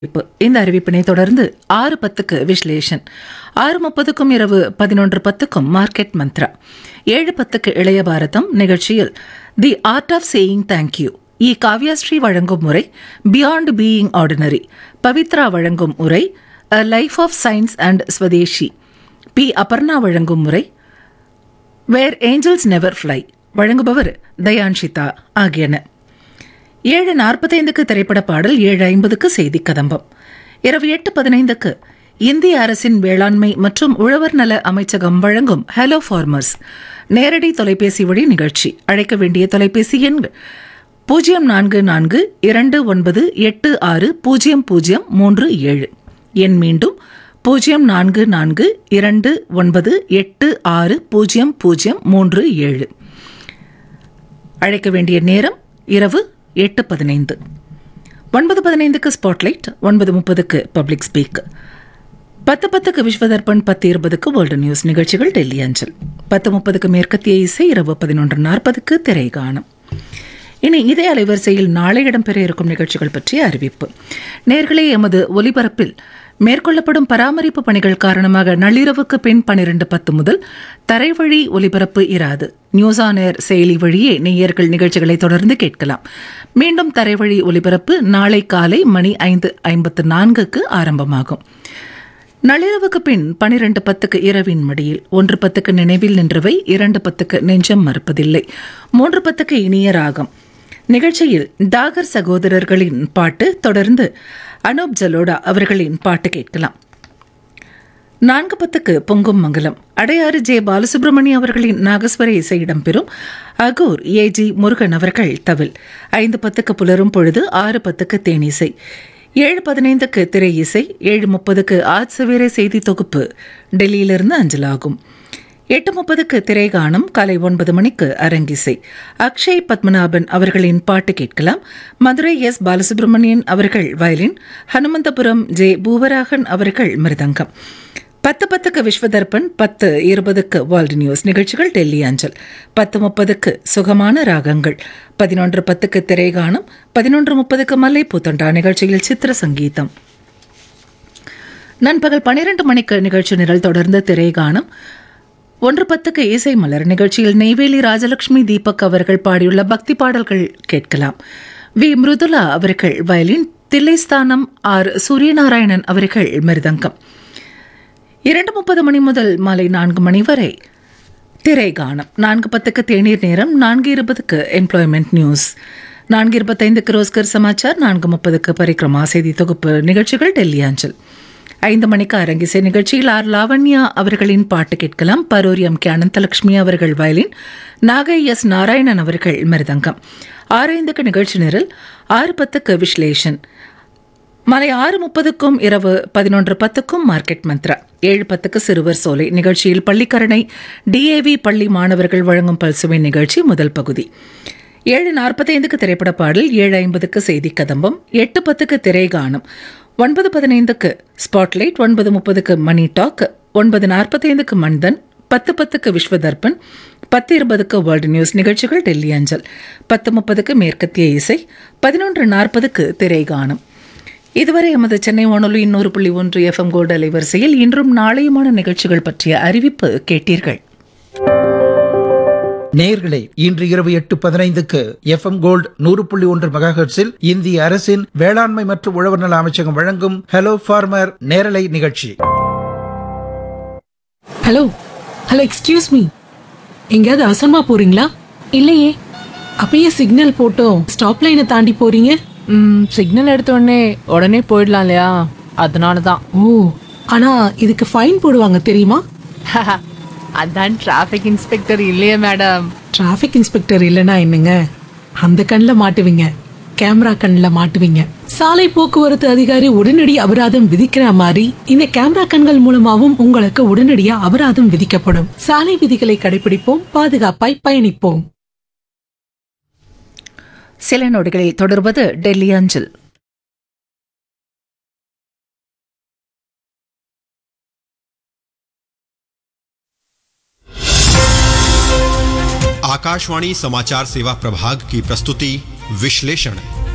அறிவிப்பு இந்த அறிவிப்பினை தொடர்ந்து ஆறு பத்துக்கு விஸ்லேஷன் ஆறு முப்பதுக்கும் இரவு பதினொன்று பத்துக்கும் மார்க்கெட் மந்த்ரா ஏழு பத்துக்கு இளைய பாரதம் நிகழ்ச்சியில் the art of saying thank you E Kavyashree வழங்கும் முறை பியாண்ட் பீயிங் ஆர்டினரி பவித்ரா வழங்கும் உரை a life of science and Swadeshi P Aparna வழங்கும் முறை வேர் ஏஞ்சல்ஸ் நெவர் ஃப்ளை வழங்குபவர் தயான்ஷிதா ஆகியன ஏழு நாற்பத்தைந்துக்கு திரைப்பட பாடல் ஏழு ஐம்பதுக்கு செய்தி கதம்பம் இரவு எட்டு பதினைந்துக்கு இந்திய அரசின் வேளாண்மை மற்றும் உழவர் நல அமைச்சகம் வழங்கும் ஹலோ ஃபார்மர்ஸ் நேரடி தொலைபேசி வழி நிகழ்ச்சி அழைக்க வேண்டிய தொலைபேசி எண் பூஜ்ஜியம் நான்கு நான்கு இரண்டு ஒன்பது எட்டு ஆறு பூஜ்ஜியம் பூஜ்ஜியம் மூன்று ஏழு எண் மீண்டும் பூஜ்ஜியம் நான்கு நான்கு இரண்டு ஒன்பது எட்டு ஆறு பூஜ்ஜியம் பூஜ்ஜியம் மூன்று ஏழு அழைக்க வேண்டிய நேரம் இரவு எட்டு பதினைந்து ஒன்பது பதினைந்துக்கு ஸ்பாட்லைட் ஒன்பது முப்பதுக்கு பப்ளிக் ஸ்பீக் பத்து பத்துக்கு விஸ்வதர்பன் பத்து இருபதுக்கு வேர்ல்டு நியூஸ் நிகழ்ச்சிகள் டெல்லி அஞ்சல் பத்து முப்பதுக்கு மேற்கத்திய இசை இரவு பதினொன்று நாற்பதுக்கு திரை காணும் இனி இதே அலைவரிசையில் நாளை இடம்பெற இருக்கும் நிகழ்ச்சிகள் பற்றிய அறிவிப்பு நேர்களே எமது ஒலிபரப்பில் மேற்கொள்ளப்படும் பராமரிப்பு பணிகள் காரணமாக நள்ளிரவுக்கு பின் பனிரெண்டு பத்து முதல் தரைவழி ஒலிபரப்பு இராது நியூஸ் ஆன் ஏர் செயலி வழியே நேயர்கள் நிகழ்ச்சிகளை தொடர்ந்து கேட்கலாம் மீண்டும் தரைவழி ஒலிபரப்பு நாளை காலை மணி ஐந்து ஐம்பத்து நான்குக்கு ஆரம்பமாகும் நள்ளிரவுக்கு பின் பனிரெண்டு பத்துக்கு இரவின் மடியில் ஒன்று பத்துக்கு நினைவில் நின்றவை இரண்டு பத்துக்கு நெஞ்சம் மறுப்பதில்லை மூன்று பத்துக்கு இனிய ராகம் நிகழ்ச்சியில் டாகர் சகோதரர்களின் பாட்டு தொடர்ந்து அனூப் ஜலோடா அவர்களின் பாட்டு கேட்கலாம் நான்கு பத்துக்கு பொங்கும் மங்கலம் அடையாறு ஜே பாலசுப்ரமணிய அவர்களின் நாகஸ்வர இசை இடம்பெறும் அகூர் ஏ ஜி முருகன் அவர்கள் தவில் ஐந்து பத்துக்கு புலரும் பொழுது ஆறு பத்துக்கு தேனிசை ஏழு பதினைந்துக்கு திரை இசை ஏழு முப்பதுக்கு ஆஜ் சவேரே செய்தி தொகுப்பு டெல்லியிலிருந்து அஞ்சலாகும் எட்டு முப்பதுக்கு திரைகானம் காலை ஒன்பது மணிக்கு அரங்கிசை அக்ஷய் பத்மநாபன் அவர்களின் பாட்டு கேட்கலாம் மதுரை எஸ் பாலசுப்ரமணியன் அவர்கள் வயலின் ஹனுமந்தபுரம் ஜே பூவராகன் அவர்கள் மிருதங்கம் பத்து பத்துக்கு விஸ்வதர்பன் பத்து இருபதுக்கு வேர்ல்டு நியூஸ் நிகழ்ச்சிகள் டெல்லி அஞ்சல் பத்து முப்பதுக்கு சுகமான ராகங்கள் பதினொன்று பத்துக்கு திரைகானம் பதினொன்று முப்பதுக்கு மல்லை பூத்தொண்டா நிகழ்ச்சியில் சித்திர சங்கீதம் நண்பகல் பனிரெண்டு மணிக்கு நிகழ்ச்சி நிரல் தொடர்ந்து திரைகானம் ஒன்று பத்துக்கு இசை மலர் நிகழ்ச்சியில் நெய்வேலி ராஜலட்சுமி தீபக் அவர்கள் பாடியுள்ள பக்தி பாடல்கள் கேட்கலாம் வி மிருதுலா அவர்கள் வயலின் தில்லைஸ்தானம் ஆர் சூரியநாராயணன் அவர்கள் மிருதங்கம் இரண்டு முப்பது மணி முதல் மாலை நான்கு மணி வரை திரை கானம் நான்கு பத்துக்கு தேநீர் நேரம் நான்கு இருபதுக்கு எம்ப்ளாய்மெண்ட் நியூஸ் நான்கு இருபத்தைந்துக்கு ரோஸ்கர் சமாச்சார் நான்கு முப்பதுக்கு பரிக்ரமா செய்தி தொகுப்பு நிகழ்ச்சிகள் டெல்லி அஞ்சல் ஐந்து மணிக்கு அரங்கிசை நிகழ்ச்சியில் ஆர் லாவண்யா அவர்களின் பாட்டு கேட்கலாம் பரூர் எம் கே அனந்தலட்சுமி அவர்கள் வயலின் நாகை எஸ் நாராயணன் அவர்கள் மிருதங்கம் ஆறு ஐந்துக்கு நிகழ்ச்சி நிரல் ஆறு பத்துக்கு விஸ்லேஷன் மாலை ஆறு முப்பதுக்கும் இரவு பதினொன்று பத்துக்கும் மார்க்கெட் மந்த்ரா ஏழு பத்துக்கு சிறுவர் சோலை நிகழ்ச்சியில் பள்ளிக்கரணை டிஏவி பள்ளி மாணவர்கள் வழங்கும் பல்சுவை நிகழ்ச்சி முதல் பகுதி ஏழு நாற்பத்தைந்துக்கு திரைப்பட பாடல் ஏழு ஐம்பதுக்கு செய்தி கதம்பம் எட்டு பத்துக்கு திரைகானம் ஒன்பது பதினைந்துக்கு ஸ்பாட்லைட் ஒன்பது முப்பதுக்கு மணி டாக் ஒன்பது நாற்பத்தைந்துக்கு மன்தன் பத்து பத்துக்கு விஸ்வதர்பன் பத்து இருபதுக்கு வேர்ல்டு நியூஸ் நிகழ்ச்சிகள் டெல்லி அஞ்சல் பத்து முப்பதுக்கு மேற்கத்திய இசை பதினொன்று நாற்பதுக்கு திரைகானம் இதுவரை எமது சென்னை வானொலி நூறு புள்ளி ஒன்று எஃப்எம் கோல்டு அலைவரிசையில் இன்றும் நாளையுமான நிகழ்ச்சிகள் பற்றிய அறிவிப்பு கேட்டீர்கள் நேயர்களே இன்று இரவு எட்டு பதினைந்துக்கு எஃப்எம் கோல்டு நூறு புள்ளி ஒன்று மெகாஹெர்ட்ஸில் இந்திய அரசின் வேளாண்மை மற்றும் உழவர் நல அமைச்சகம் வழங்கும் ஹலோ ஃபார்மர் நேரலை நிகழ்ச்சி ஹலோ ஹலோ எக்ஸ்கியூஸ் மீ எங்கேயாவது அவசரமா போறீங்களா இல்லையே அப்பயே சிக்னல் போட்டோம் ஸ்டாப் லைனை தாண்டி போறீங்க ம் சிக்னல் எடுத்த உடனே உடனே போயிடலாம் இல்லையா அதனால தான் ஓ ஆனா இதுக்கு ஃபைன் போடுவாங்க தெரியுமா அதான் டிராஃபிக் இன்ஸ்பெக்டர் இல்லையே மேடம் டிராஃபிக் இன்ஸ்பெக்டர் இல்லைன்னா என்னங்க அந்த கண்ணில் மாட்டுவீங்க கேமரா கண்ணில் மாட்டுவீங்க சாலை போக்குவரத்து அதிகாரி உடனடி அபராதம் விதிக்கிற மாதிரி இந்த கேமரா கண்கள் மூலமாவும் உங்களுக்கு உடனடியா அபராதம் விதிக்கப்படும் சாலை விதிகளை கடைபிடிப்போம் பாதுகாப்பாய் பயணிப்போம் சில நொடிகளில் தொடர்வது டெல்லி அஞ்சல் आकाशवाणी समाचार सेवा प्रभाग की प्रस्तुति विश्लेषण